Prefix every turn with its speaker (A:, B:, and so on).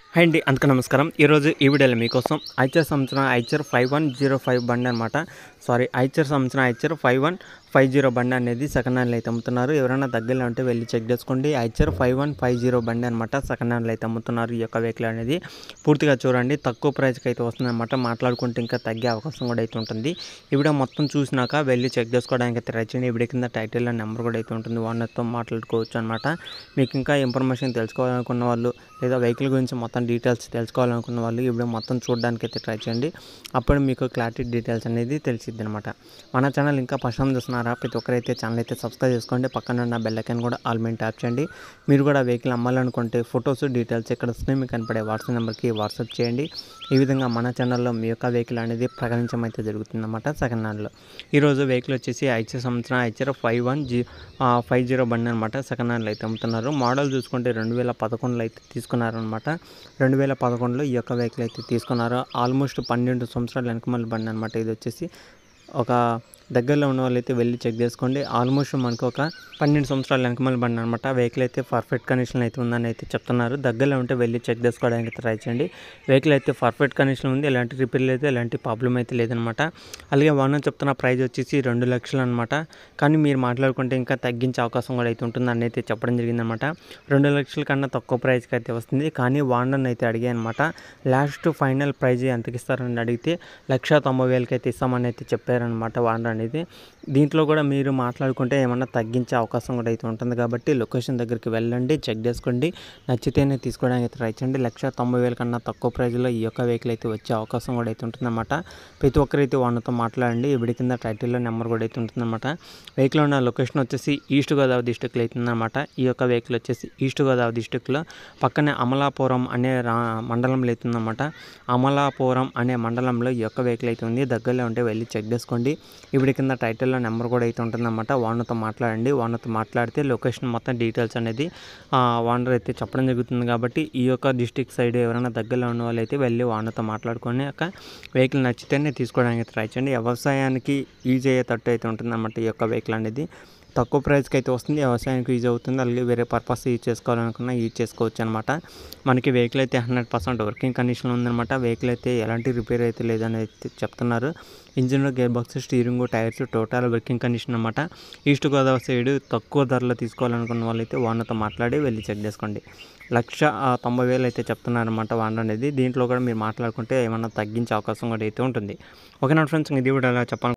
A: hi అండి అందుకు నమస్కారం ఈరోజు ఈ వీడియోలో మీకోసం ఐచర్ సంవత్సరం Eicher five one zero five బండి అనమాట సారీ ఐచర్ సంవత్సరం Eicher five one five zero బండి అనేది సెకండ్ హ్యాండ్లో అయితే అమ్ముతున్నారు ఎవరైనా దగ్గరలో ఉంటే వెళ్ళి చెక్ చేసుకోండి Eicher five one five zero బండి అనమాట సెకండ్ హ్యాండ్లో అయితే అమ్ముతున్నారు ఈ యొక్క వెహికల్ అనేది పూర్తిగా చూడండి తక్కువ ప్రైస్కి అయితే వస్తుందన్నమాట మాట్లాడుకుంటే ఇంకా తగ్గే అవకాశం కూడా అయితే ఉంటుంది ఈ వీడియో మొత్తం చూసినాక వెళ్ళి చెక్ చేసుకోవడానికి అయితే ట్రై చేయండి ఈ వీడియో కింద టైటిల్లో నెంబర్ కూడా అయితే ఉంటుంది ఓనర్తో మాట్లాడుకోవచ్చు అనమాట మీకు ఇంకా ఇన్ఫర్మేషన్ తెలుసుకోవాలనుకున్న వాళ్ళు లేదా వెహికల్ గురించి మొత్తం డీటెయిల్స్ తెలుసుకోవాలనుకున్న వాళ్ళు ఈ వీడియో మొత్తం చూడడానికి అయితే ట్రై చేయండి అప్పుడు మీకు క్లారిటీ డీటెయిల్స్ అనేది తెలిసిద్ది అనమాట మన ఛానల్ ఇంకా పసంद చూస్తున్నారా ప్రతి ఒక్కరైతే ఛానల్ అయితే సబ్స్క్రైబ్ చేసుకోండి పక్కన ఉన్న బెల్ ఐకాన్ కూడా ఆల్ మీద ట్యాప్ చేయండి మీరు కూడా వెహికల్ అమ్మాలనుకుంటే ఫొటోస్ డీటెయిల్స్ ఇక్కడ వస్తున్నాయి మీకు కనపడే వాట్సాప్ నెంబర్కి వాట్సాప్ చేయండి ఈ విధంగా మన ఛానల్లో మీ యొక్క వెహికల్ అనేది ప్రకటించడం అయితే జరుగుతుందన్నమాట సెకండ్ హ్యాండ్లో ఈరోజు వెహికల్ వచ్చేసి ఐచర్ సంవత్సరం Eicher five one G five zero బండి అనమాట సెకండ్ హ్యాండ్లో అయితే అమ్ముతున్నారు మోడల్ చూసుకుంటే రెండు వేల పదకొండులో అయితే తీసుకున్నారనమాట రెండు వేల పదకొండులో ఈ యొక్క వెహికల్ అయితే తీసుకున్నారు ఆల్మోస్ట్ పన్నెండు సంవత్సరాల వెనకమల్లి బండి అనమాట ఇది వచ్చేసి ఒక దగ్గరలో ఉన్న వాళ్ళైతే వెళ్ళి చెక్ చేసుకోండి ఆల్మోస్ట్ మనకు ఒక పన్నెండు సంవత్సరాల వెనకమల్లి బండి అనమాట వెహికల్ అయితే పర్ఫెక్ట్ కండిషన్ అయితే ఉందని అయితే చెప్తున్నారు దగ్గరలో ఉంటే వెళ్ళి చెక్ చేసుకోవడానికి ట్రై చేయండి వెహికల్ అయితే పర్ఫెక్ట్ కండిషన్ ఉంది ఎలాంటి రిపేర్లు అయితే ఎలాంటి ప్రాబ్లం అయితే లేదనమాట అలాగే వన్ చెప్తున్న ప్రైస్ వచ్చేసి రెండు లక్షలు అనమాట కానీ మీరు మాట్లాడుకుంటే ఇంకా తగ్గించే అవకాశం కూడా అయితే ఉంటుందని అయితే చెప్పడం జరిగిందనమాట రెండు లక్షల కన్నా తక్కువ ప్రైస్కి అయితే వస్తుంది కానీ వాండన్ అయితే అడిగాయి అనమాట లాస్ట్ ఫైనల్ ప్రైజ్ ఎంతకి ఇస్తారని అడిగితే లక్ష తొంభై వేలకి అయితే ఇస్తామని అయితే చెప్పారనమాట వాండన్ అనేది దీంట్లో కూడా మీరు మాట్లాడుకుంటే ఏమన్నా తగ్గించే అవకాశం కూడా అయితే ఉంటుంది కాబట్టి లొకేషన్ దగ్గరికి వెళ్ళండి చెక్ చేసుకోండి నచ్చితేనే తీసుకోవడానికి అయితే ట్రై చేయండి లక్ష తొంభై వేల కన్నా తక్కువ ప్రైజ్లో ఈ యొక్క వెహికల్ అయితే వచ్చే అవకాశం కూడా అయితే ఉంటుందన్నమాట ప్రతి ఒక్కరైతే వాళ్ళతో మాట్లాడండి ఇవిడి కింద టైటిల్లో నెంబర్ కూడా అయితే ఉంటుందన్నమాట వెహికల్ ఉన్న లొకేషన్ వచ్చేసి ఈస్ట్ గోదావరి డిస్టిక్లో అవుతుందన్నమాట ఈ యొక్క వెహికల్ వచ్చేసి ఈస్ట్ గోదావరి డిస్టిక్లో పక్కనే అమలాపురం అనే రా మండలంలో అవుతుందన్నమాట అమలాపురం అనే మండలంలో ఈ యొక్క వెహికల్ అయితే ఉంది దగ్గరలో ఉంటే వెళ్ళి చెక్ చేసుకోండి ఇప్పుడు కింద టైటిల్లో నెంబర్ కూడా అయితే ఉంటుందన్నమాట ఓనర్తో మాట్లాడండి ఓనర్తో మాట్లాడితే లొకేషన్ మొత్తం డీటెయిల్స్ అనేది ఓనర్ అయితే చెప్పడం జరుగుతుంది కాబట్టి ఈ యొక్క డిస్టిక్ సైడ్ ఎవరైనా దగ్గరలో ఉన్న వాళ్ళు అయితే వెళ్ళి ఓనర్తో మాట్లాడుకొని ఒక వెహికల్ నచ్చితేనే తీసుకోవడానికి ట్రై చేయండి వ్యవసాయానికి యూజ్ అయ్యేటట్టు అయితే ఉంటుందన్నమాట ఈ యొక్క వెహికల్ అనేది తక్కువ ప్రైస్కి అయితే వస్తుంది వ్యవసాయానికి యూజ్ అవుతుంది అలాగే వేరే పర్పస్ యూజ్ చేసుకోవాలనుకున్నా యూజ్ చేసుకోవచ్చు అనమాట మనకి వెహికల్ అయితే హండ్రెడ్ పర్సెంట్ వర్కింగ్ కండిషన్లో ఉందన్నమాట వెహికల్ అయితే ఎలాంటి రిపేర్ అయితే లేదని అయితే చెప్తున్నారు engine gear box steering tyres total working condition అనమాట ఈస్ట్ గోదావరి సైడ్ తక్కువ ధరలో తీసుకోవాలనుకున్న వాళ్ళైతే ఓనర్తో మాట్లాడి వెళ్ళి చెక్ చేసుకోండి లక్ష ఆ, తొంభై వేలు అయితే చెప్తున్నారనమాట వాండ అనేది దీంట్లో కూడా మీరు మాట్లాడుకుంటే ఏమన్నా తగ్గించే అవకాశం కూడా అయితే ఉంటుంది ఓకేనా ఫ్రెండ్స్ ఇది కూడా అలా చెప్పాలి